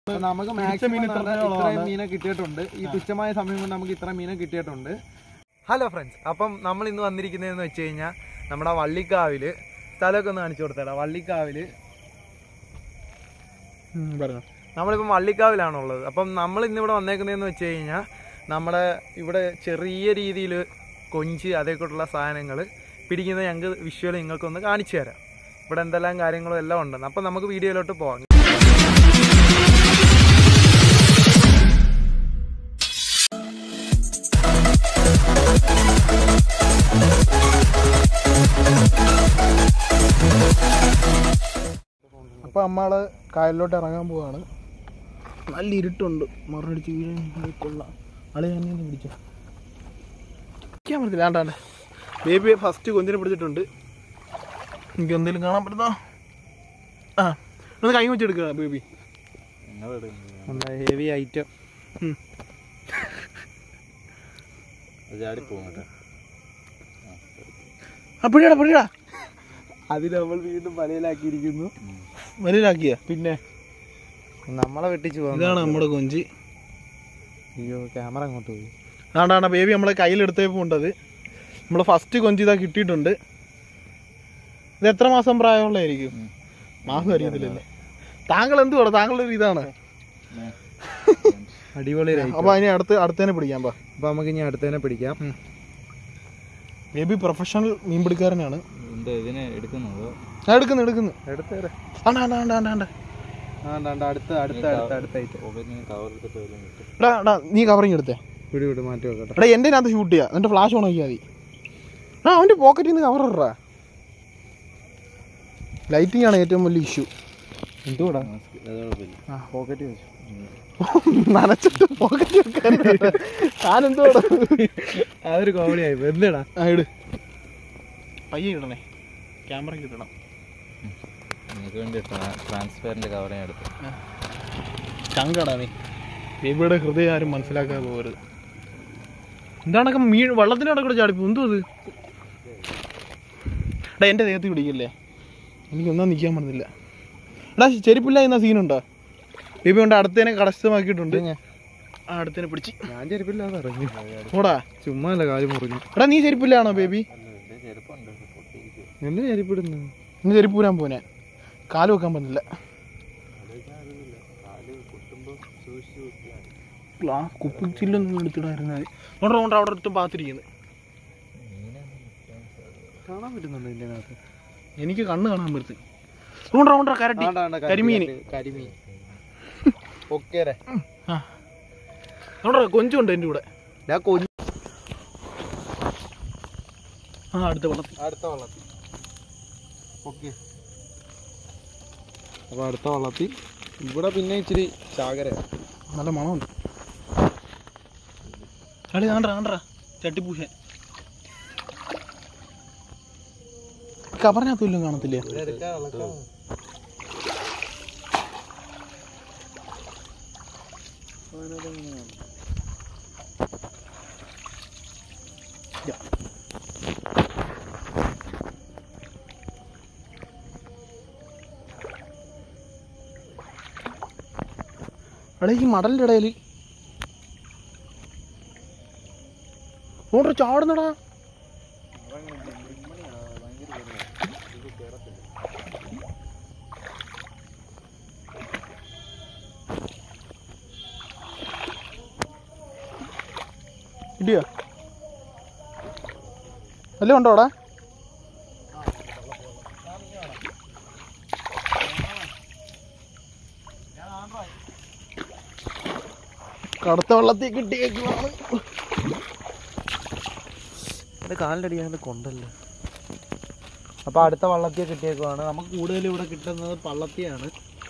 അപ്പൊ നമുക്ക് മീൻ മാക്സിമം ഇത്രത്തോളം ഇത്രയും ആണ്. മീനെ കിട്ടിയിട്ടുണ്ട് ഈ തുച്ഛമായ സമയം കൊണ്ട് നമുക്ക് ഇത്ര മീനെ കിട്ടിയിട്ടുണ്ട് ഹലോ ഫ്രണ്ട്സ് അപ്പം നമ്മൾ ഇന്ന് വന്നിരിക്കുന്നതെന്ന് വെച്ച് കഴിഞ്ഞാൽ നമ്മുടെ വള്ളിക്കാവില് സ്ഥലമൊക്കെ ഒന്ന് കാണിച്ചു കൊടുത്തേടാ വള്ളിക്കാവില് പറഞ്ഞു നമ്മളിപ്പം വള്ളിക്കാവിലാണുള്ളത് അപ്പം നമ്മൾ ഇന്നിവിടെ വന്നേക്കുന്നതെന്ന് വെച്ച് കഴിഞ്ഞാൽ നമ്മുടെ ഇവിടെ ചെറിയ രീതിയിൽ കൊഞ്ച് അതേക്കൂട്ടുള്ള സാധനങ്ങൾ പിടിക്കുന്നത് ഞങ്ങൾക്ക് വിഷ്വൽ നിങ്ങൾക്കൊന്ന് കാണിച്ചു തരാം ഇവിടെ എന്തെല്ലാം കാര്യങ്ങളും എല്ലാം ഉണ്ടെന്ന് അപ്പം നമുക്ക് വീഡിയോയിലോട്ട് പോകാം അപ്പൊ നമ്മള് കായലിലോട്ട് ഇറങ്ങാൻ പോവാണ് നല്ല ഇരുട്ടുണ്ട് മറന്നടിച്ച് വീഴാൻ കൊള്ളാം ആളെ തന്നെ പിടിച്ച പിടിക്കാൻ പറ്റത്തില്ല ആണ്ടാണ്ട് ബേബിയെ ഫസ്റ്റ് കൊഞ്ചിനെ പിടിച്ചിട്ടുണ്ട് എനിക്ക് എന്തെങ്കിലും കാണാൻ പറ്റുന്നോ ആ ഒന്ന് കൈ വെച്ചെടുക്കുക ബേബി ഹെവി ഐറ്റം ഉം. ആ പിടിയടാ പിടിയടാ അത് നമ്മൾ വീണ്ടും വലയിലാക്കിയിരിക്കുന്നു വലുതാക്കിയ പിന്നെ നമ്മളെ വെട്ടിച്ചു ഇതാണ് നമ്മുടെ കൊഞ്ചി അയ്യോ ക്യാമറ അങ്ങോട്ട് പോയി ആണ്ടാണ്ട ബേബി നമ്മളെ കയ്യിലെടുത്തേപ്പോൾ ഉണ്ടത് നമ്മൾ ഫസ്റ്റ് കൊഞ്ചി ഇതാ കിട്ടിയിട്ടുണ്ട് ഇത് എത്ര മാസം പ്രായമുള്ളതായിരിക്കും മാസം അറിയത്തില്ലല്ലേ താങ്കൾ എന്തുവാണ് താങ്കളുടെ ഒരു ഇതാണ് അടിപൊളി അപ്പൊ അതിനെ അടുത്ത് അടുത്തേനെ പിടിക്കാം പാ അപ്പൊ നമുക്ക് ഇനി അടുത്തതിനെ പിടിക്കാം ബേബി പ്രൊഫഷണൽ മീൻ പിടിക്കാരനാണ് എന്താ ഇതിനെ എടുക്കുന്നുണ്ടോ ആ എടുക്കുന്നു എടുക്കുന്നു എടുത്തേരെ ആണ്ട ആണ്ട ആണ്ട ആണ്ട ആണ്ട ആണ്ടാണ്ട് അടുത്ത അടുത്ത അടുത്ത അടുത്ത ഐറ്റം കവർ എടുത്തിട്ട് വല്ലതും കിട്ടും എടാ എടാ നീ കവറിങ് എടുത്തേ വിട് വിട് മാറ്റി വെക്കട്ടെ എടാ എൻ്റെ അതിനകത്ത് ഷൂട്ട് ചെയ്യാം എന്നിട്ട് ഫ്ലാഷ് ഓൺ ആക്കിയാൽ മതി ആ അവൻ്റെ പോക്കറ്റിൽ നിന്ന് കവർ ഇടാ ലൈറ്റിംഗ് ആണ് ഏറ്റവും വലിയ ഇഷ്യൂ എന്തുകൂടാ അത് കുഴപ്പമില്ല ആ പോക്കറ്റ് വെച്ചു നനച്ചിട്ട് പോക്കറ്റ് വെക്കാൻ ഞാൻ എന്തോടാ അതൊരു കോമഡി ആയി എന്താടാ ആ ഇട് പയ്യെ ഇടണേ ക്യാമറയ്ക്ക് ഇടണം നിങ്ങൾക്ക് വേണ്ടി ട്രാൻസ്പെറന്റ് കവർ ഞാൻ എടുത്തു ചങ്കടാ നീ ബേബിയുടെ ഹൃദയം ആരും മനസ്സിലാക്കാതെ പോകരുത് എന്താണൊക്കെ മീൻ വെള്ളത്തിനോടെ കൂടെ ചാടിപ്പോ എന്തോ ഇത് എടാ എൻ്റെ ദേഹത്ത് പിടിക്കല്ലേ എനിക്കൊന്നും നിൽക്കാൻ പറ്റുന്നില്ല എടാ ചെരുപ്പില്ല എന്ന സീനുണ്ടോ ബേബി കൊണ്ട് അടുത്തേനെ കടസ്ഥമാക്കിയിട്ടുണ്ട് ആ അടുത്തേനെ പിടിച്ച് ഞാൻ ചെരുപ്പില്ലാതെ ഇറങ്ങി ഓടാ ചുമ്മാ അല്ല കാല് മുറിഞ്ഞു എടാ നീ ചെരുപ്പില്ലാണോ ബേബി ചെറുപ്പമുണ്ട് പൊട്ടിയിരിക്കും എന്തിനാ ചെരുപ്പിടുന്നു നീ ചെരുപ്പ് ഊരാൻ പോനെ കാല് വെക്കാൻ പറ്റില്ല കാല് കുത്തുമ്പോൾ സൂക്ഷിച്ച് കുത്തിയാണ് ആ കുപ്പിച്ചില്ലൊന്നും എടുത്തിടായിരുന്നു അതുകൊണ്ട് കൊണ്ട് അവിടെ അടുത്ത് പാത്തിരിക്കുന്നത് കാണാൻ പറ്റുന്നുണ്ട് ഇതിന്റെ അകത്ത് എനിക്ക് കണ്ണ് കാണാൻ പറ്റും റൗണ്ട് റൗണ്ട് കരട്ടി കരിമീൻ കരിമീൻ ഓക്കെ ആ റൗണ്ട കൊഞ്ചുണ്ട് എൻ്റെ കൂടെ ഞാൻ കൊഞ്ഞു ആ അടുത്ത വെള്ളത്തിൽ അടുത്ത വള്ളത്തിൽ ഓക്കെ അപ്പൊ അടുത്ത വള്ളത്തിൽ ഇവിടെ പിന്നെ ഇച്ചിരി ചാകരയാണ് നല്ല മണമുണ്ട് അടി ആണ്ട്ര ആണ്ട്ര ചട്ടിപ്പൂശ കവറിനകത്ത് വല്ലതും കാണത്തില്ല എടാ ഈ മടലിൻ്റെ ഇടയിൽ ഓണ്ടോ ചാടുന്നടാ ഇടിയോ വല്ലതും ഉണ്ടോ അവിടെ കടുത്ത വെള്ളത്തിൽ കിട്ടിയേക്കുവാണ് എന്റെ കാലിന്റെ അടിയാണ് കൊണ്ടല്ലോ അപ്പൊ അടുത്ത വള്ളത്തിയെ കിട്ടിയേക്കുവാണ് നമുക്ക് കൂടുതൽ ഇവിടെ കിട്ടുന്നത് പള്ളത്തിയാണ്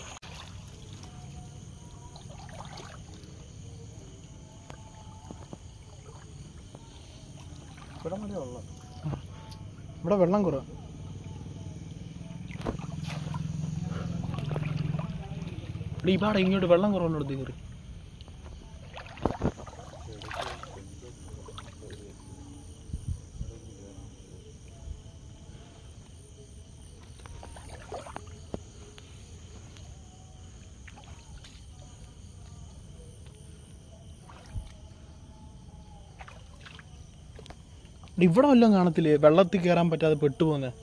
ഇവിടെ മതി വള്ളം ഇവിടെ വെള്ളം കുറവാ ഈ പാടെ ഇങ്ങോട്ട് വെള്ളം കുറവുള്ള കയറി ഇവിടെ വല്ലതും കാണത്തില്ലേ വെള്ളത്തിൽ കയറാൻ പറ്റാതെ പെട്ടുപോന്നെ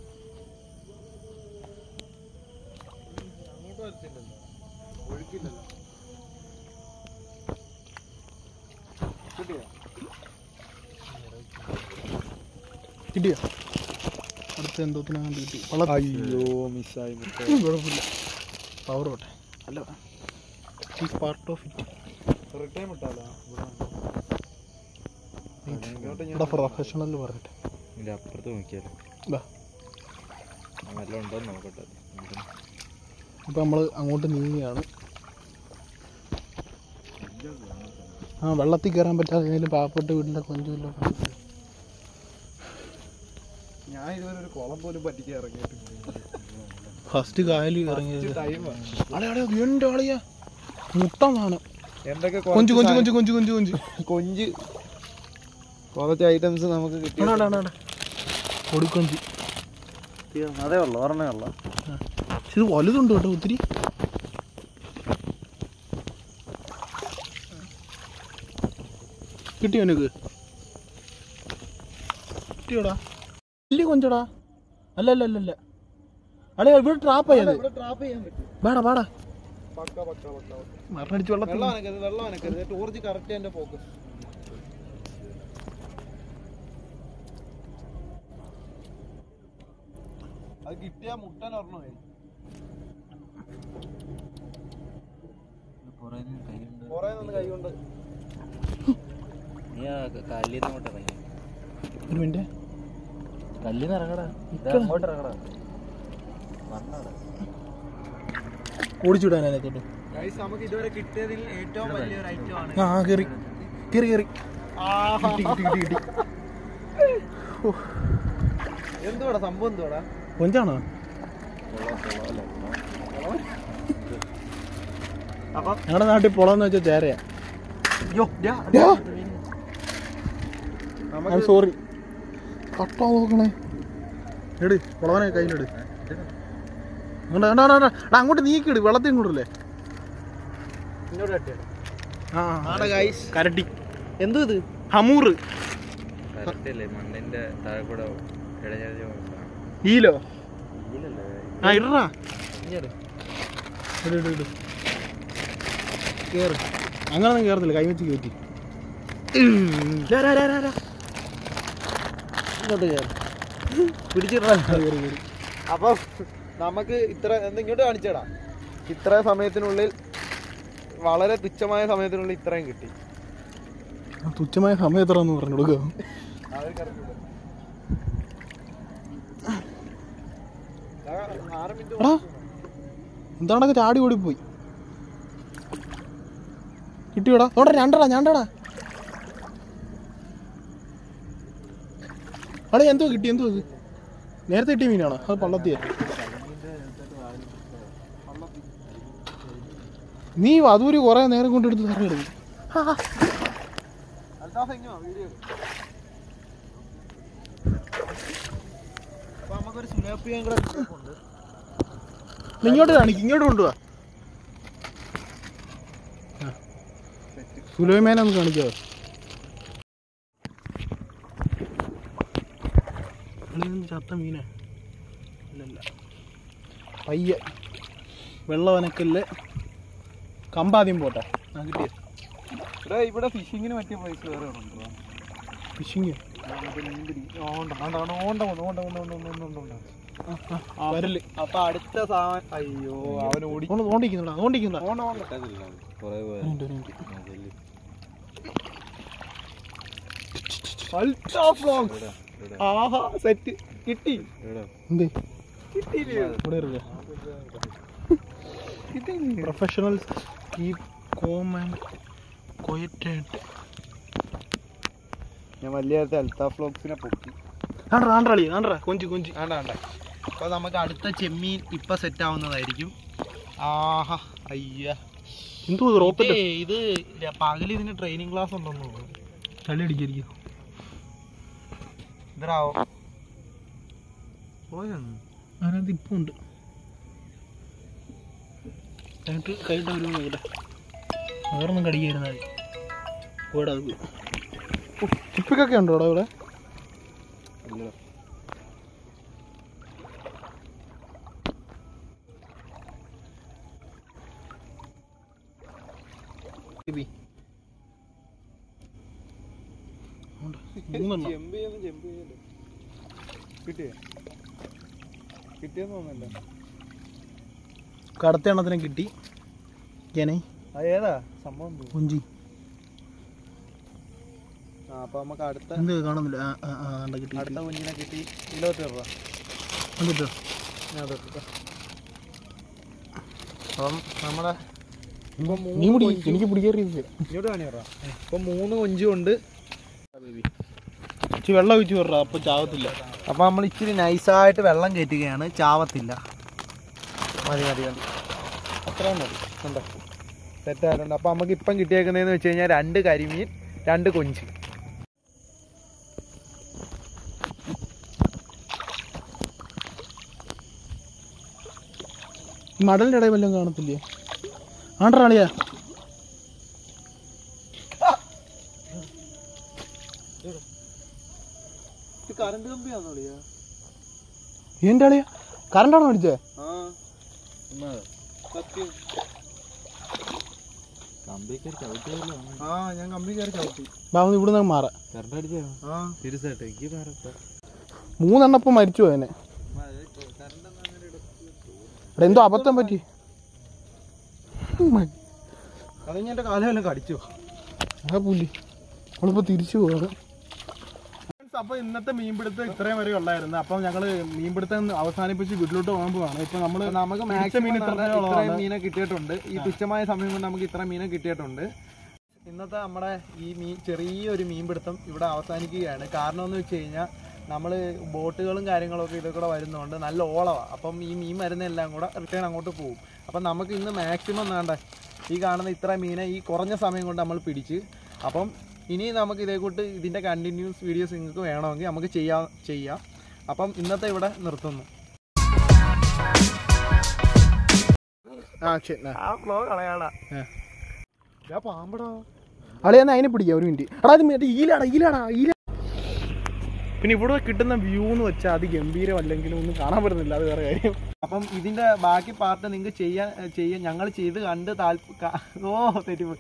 കിട്ടിയോ അടുത്ത എന്തോത്തിനകം കിട്ടി വള്ളത്തിൽ അയ്യോ മിസ്സായി ഉം, കുഴപ്പമില്ല പവർ പോട്ടെ അല്ല is part of it return വിട്ടാലോ ഇവിടെ പ്രൊഫഷണൽ പറഞ്ഞിട്ട് ഇതിൻ്റെ അപ്പുറത്ത് നോക്കിയാലോ ഇതാ നല്ല ഉണ്ടോന്ന് നോക്കട്ടെ ഉണ്ടെന്ന്. ഇപ്പം നമ്മൾ അങ്ങോട്ട് നീങ്ങുകയാണ് ആ വെള്ളത്തിൽ കയറാൻ പറ്റാതെ ഏതെങ്കിലും പാവപ്പെട്ട വീടിൻ്റെ കൊഞ്ചുമല്ലോ ഞാൻ ഇതുവരെ ഒരു കുളം പോലും പറ്റിക്കാൻ ഇറങ്ങിയിട്ടില്ല ഫസ്റ്റ് കായൽ ഇറങ്ങിയത് ടൈമാണ് അളെ അളെ വീണ്ടും ആളിയാ മുട്ടം സാധനം എന്തൊക്കെ കൊഞ്ച് കൊഞ്ച് കൊഞ്ച് കൊഞ്ച് കൊഞ്ച് കൊഞ്ച് കൊഞ്ച് കുറച്ച് ഐറ്റംസ് നമുക്ക് കിട്ടി ആടാ ആടാ ആടാ പൊടിക്കൊഞ്ച് അതേ ഉള്ളു ഒരെണ്ണേ ഉള്ളു ഇത് വലുതുണ്ട് കേട്ടോ ഒത്തിരി കിട്ടിയോ എനിക്ക് കിട്ടിയോടാ വലിയ കൊഞ്ചടാ അല്ല അല്ല അല്ല അല്ല അളെ ഇവിടെ ട്രാപ്പ് ആയത് ട്രാപ്പ് ചെയ്യാൻ പറ്റും വേടാ വാടാ പക്ക പക്ക പക്ക മരണടിച്ച് വെള്ളത്തിൽ വെള്ളം അനക്കരുത് വെള്ളം അനക്കരുത് ടോർച്ച് കറക്റ്റ് എന്റെ ഫോക്കസ് അത് കിട്ടിയ മുട്ടൻ ഒരെണ്ണമായി പുറകിൽ നിന്ന് കൈയുണ്ട് കൊറേ നിന്ന് കൈ കൊണ്ട് നീ ആ കല്ലിൽ നിന്ന് അങ്ങോട്ട് ഇറങ്ങി ഒരു മിനിറ്റ് കല്ലിൽ നിന്ന് ഇറങ്ങടാ ഇക്ക. അങ്ങോട്ട് ഇറങ്ങടാ മണ്ണാടാ ഓടിച്ചുവിടാൻ അതിനകത്തോട്ട് ഗൈസ് നമുക്ക് ഇതുവരെ കിട്ടിയതിൽ ഏറ്റവും വലിയൊരു ഐറ്റം ആണ് ആ കയറി കയറി കയറി കിട്ടി കിട്ടി കിട്ടി കിട്ടി എന്തുവാടാ സംഭവം എന്തുവാടാ കൊഞ്ചാണോ അപ്പൊ ഞങ്ങളുടെ നാട്ടിൽ പൊളന്ന് വെച്ചാൽ ചേരയാ ഐ സോറി കട്ടോ നോക്കണേ എട് പൊളവനെ കയ്യിലെട് അങ്ങോട്ട് വേണ്ട വേണ്ട വേണ്ട അങ്ങോട്ട് നീക്കിട് വെള്ളത്തിൽ ഇങ്ങോട്ടല്ലേ ഇങ്ങോട്ട് കട്ടിയാണ് ആ ആടാ ഗൈസ് കരട്ടി എന്തു ഇത് ഹമൂറ് കറക്റ്റല്ലേ മണ്ണിന്റെ താഴെ കൂടെ ഇടഞ്ഞ ഈലോ ഇല്ലല്ലേ ആ ഇടറാ ഇങ്ങോട്ട് ഇട് ഇട് ഇട് കേറ് അങ്ങനൊന്നും കേറത്തില്ല കൈ വെച്ച് കയറ്റി ഇങ്ങോട്ട് കയറി പിടിച്ചിട്ടാ കയറി കയറി അപ്പൊ നമുക്ക് ഇത്ര എന്താ ഇങ്ങോട്ട് കാണിച്ചടാ ഇത്ര സമയത്തിനുള്ളിൽ വളരെ തുച്ഛമായ സമയത്തിനുള്ളിൽ ഇത്രയും കിട്ടി ആ തുച്ഛമായ സമയം എത്ര എന്ന് പറഞ്ഞു കൊടുക്കുക ആറ് മിനിറ്റ് എടാ എന്താണൊക്കെ ചാടി ഓടിപ്പോയി കിട്ടിയോടാ ഓടാ രണ്ടടാ ഞാണ്ടടാ അടാ എന്തോ കിട്ടി എന്തോ ഇത് നേരത്തെ കിട്ടിയ മീനാണോ അത് പള്ളത്തിയ നീ അതൂര് കുറെ നേരം കൊണ്ടെടുത്ത് തറയെടുക്കും അൽത്താഫ് എങ്ങനെയാ വീഡിയോ അപ്പൊ നമുക്കൊരു സുനാപ്പിയും കൂടെ ഉണ്ട് ഇങ്ങോട്ട് കാണിക്കും ഇങ്ങോട്ട് കൊണ്ടുപോവാ സുലൈമാനെ ഒന്ന് കാണിക്കാവോ ഇതെന്ത് ചത്ത മീനാ ഇല്ലല്ല പയ്യ വെള്ളവനക്കല്ല് കമ്പാദ്യം പോട്ടെ ആ കിട്ടിയ ഇവിടെ ഇവിടെ ഫിഷിങ്ങിന് പറ്റിയ പ്ലേസ് വേറെ ഉണ്ടോ ഫിഷിങ് ഓണ്ട ഓണ്ട ഓണ്ട ഓണ്ട ഓണ്ട ഓണ്ട ഓണ്ട ഓണ്ട ഓണ്ട വരല് അപ്പൊ അടുത്ത സാധനം അയ്യോ അവൻ ഓടി ഓണ്ട് ഓണ്ടിക്കുന്നുണ്ടാ ഓണ്ടിക്കുന്നുണ്ടാ ഓണ്ട ഓണ്ട കുറേ പോയാ കല്ലിൽ അൾട്രാ ഫ്ലോക്സ് ആഹാ സെറ്റ് കിട്ടി എവിടെ എന്തേ കിട്ടിയില്ലേ ഇവിടെ ഇരിക്ക പ്രൊഫഷണൽ കീപ് കോം ആൻഡ് കൊയറ്റായിട്ട് ഞാൻ വലിയ അൽത്താ ഫ്ലോക്സിനെ പൊക്കി ആണ്ടറ ആണ്ടറാളി ആണ്ടറ കൊഞ്ച് കൊഞ്ച് വേണ്ട വേണ്ട അപ്പൊ നമുക്ക് അടുത്ത ചെമ്മീൻ ഇപ്പൊ സെറ്റ് ആവുന്നതായിരിക്കും ആഹാ അയ്യ എന്തോ റോക്കറ്റ് ഇതേ, ഇത് ര- പകല് ഇതിന് ട്രെയിനിങ് ക്ലാസ് ഉണ്ടെന്ന് തോന്നുന്നു ചളി അടിക്കായിരിക്കും ഇതാവോ പോയോ അതിനകത്ത് ഇപ്പം ഉണ്ട് എന്നിട്ട് കൈയിട്ട് ഒരു നോക്കട്ടെ വേറൊന്നും കടിക്കായിരുന്നാൽ ഇവിടെ അത് ചിപ്പിക്കൊക്കെ ഉണ്ടോ ഇവിടെ മൂന്നെണ്ണം ജമ്പ് ചെയ്യുന്നു ജമ്പ് ചെയ്യല്ലേ കിട്ടിയോ കിട്ടിയെന്ന് തോന്നുന്നില്ല കടത്ത എണ്ണത്തിനെ കിട്ടി ജനേ അത് ഏതാ സംഭവം എന്തുവാ? കുഞ്ചി ആ അപ്പൊ നമുക്ക് അടുത്ത എന്ത് കാണുന്നില്ല ആ ആ ആ ആണ്ട കിട്ടി അടുത്ത കുഞ്ഞിനെ കിട്ടി ഇരുപത്തി രൂപ എന്നിട്ടോ ഞാൻ അതെടുക്കാം. അപ്പം നമ്മുടെ ഇപ്പൊ നീ മൂന്ന് പിടി കൊഞ്ചും- എനിക്ക് പിടിക്കാറിയില്ല ഇങ്ങോട്ട് കാണിയറാ ഇപ്പൊ മൂന്ന് കൊഞ്ചും ഉണ്ട് ഇച്ചിരി വെള്ളം ഒഴിച്ച് വിടറാ അപ്പൊ ചാവത്തില്ല അപ്പൊ നമ്മൾ ഇച്ചിരി നൈസായിട്ട് വെള്ളം കയറ്റുകയാണ് ചാവത്തില്ല മതി മതി മതി അത്രയും മതി കണ്ടോ തെറ്റായിട്ടുണ്ട് അപ്പൊ നമുക്ക് ഇപ്പം കിട്ടിയേക്കുന്നതെന്ന് വെച്ച് കഴിഞ്ഞാൽ രണ്ട് കരിമീൻ രണ്ട് കൊഞ്ച് ഈ മടലിൻ്റെ ഇടയിൽ വല്ലതും കാണത്തില്ലേ ആണ്ടറാളിയാ കറണ്ട് കമ്പിയാണോ എൻ്റെ ആളിയാ കറണ്ടാണോ അടിച്ചേ ആ സത്യം കമ്പിയൊക്കെ ചവിട്ടിയല്ലോ ആ ഞാൻ കമ്പി കയറി ചവിട്ടി ബാബു ഇവിടെ നിന്ന് മാറാം കറണ്ട് അടിച്ചോ ആ സീരിയസ് ആയിട്ട് എനിക്ക് പറയട്ടെ മൂന്നെണ്ണപ്പം മരിച്ചു അതിനെ ഇവിടെ എന്തോ അബദ്ധം പറ്റി അത് ഞാൻ എൻ്റെ കാലം വല്ലതും കടിച്ചു ആ പുല്ലി നമ്മളിപ്പോ തിരിച്ചു പോവാണ് അപ്പൊ ഇന്നത്തെ മീൻപിടുത്തം ഇത്രയും വരെ ഉള്ളായിരുന്നു അപ്പൊ ഞങ്ങള് മീൻപിടുത്തം അവസാനിപ്പിച്ച് വീട്ടിലോട്ട് പോകാൻ പോവാണ് ഇപ്പൊ നമ്മള് നമുക്ക് പിടിച്ച മീൻ maximum ഇത്രയും ഇത്രയും ഉള്ളതാണ്. മീനെ കിട്ടിയിട്ടുണ്ട് ഈ തുച്ഛമായ സമയം കൊണ്ട് നമുക്ക് ഇത്ര മീനെ കിട്ടിയിട്ടുണ്ട് ഇന്നത്തെ നമ്മുടെ ഈ മീൻ ചെറിയൊരു മീൻപിടുത്തം ഇവിടെ അവസാനിക്കുകയാണ് കാരണം എന്ന് വെച്ച് കഴിഞ്ഞാൽ നമ്മൾ ബോട്ടുകളും കാര്യങ്ങളൊക്കെ ഇതൊക്കെ കൂടെ വരുന്നതുകൊണ്ട് നല്ല ഓളമാണ് അപ്പം ഈ മീൻ വരുന്നതെല്ലാം കൂടെ റിട്ടേൺ അങ്ങോട്ട് പോകും അപ്പം നമുക്ക് ഇന്ന് മാക്സിമം വേണ്ട ഈ കാണുന്ന ഇത്ര മീനെ ഈ കുറഞ്ഞ സമയം കൊണ്ട് നമ്മൾ പിടിച്ച് അപ്പം ഇനി നമുക്ക് ഇതേ കൂട്ട് ഇതിൻ്റെ കണ്ടിന്യൂസ് വീഡിയോസ് നിങ്ങൾക്ക് വേണമെങ്കിൽ നമുക്ക് ചെയ്യാം ചെയ്യാം അപ്പം ഇന്നത്തെ ഇവിടെ നിർത്തുന്നു ആ ശരി ആ ഫ്ലോ കളയാടാ ഞാൻ പാമ്പടാ അളി എന്നാ അതിനെ പിടിക്കാം ഒരു മിനിറ്റ് എടാ അത് മറ്റേ ഈലാടാ ഈലാടാ ഈല പിന്നെ ഇവിടെ കിട്ടുന്ന വ്യൂ എന്ന് വെച്ചാൽ അത് ഗംഭീരമല്ലെങ്കിലും ഒന്നും കാണാൻ പറ്റുന്നില്ല അത് വേറെ കാര്യം അപ്പം ഇതിന്റെ ബാക്കി പാർട്ട് നിങ്ങൾക്ക് ചെയ്യാൻ ചെയ്യാൻ ഞങ്ങൾ ചെയ്ത് കണ്ട് താല്പ ഓ തെറ്റിപ്പോയി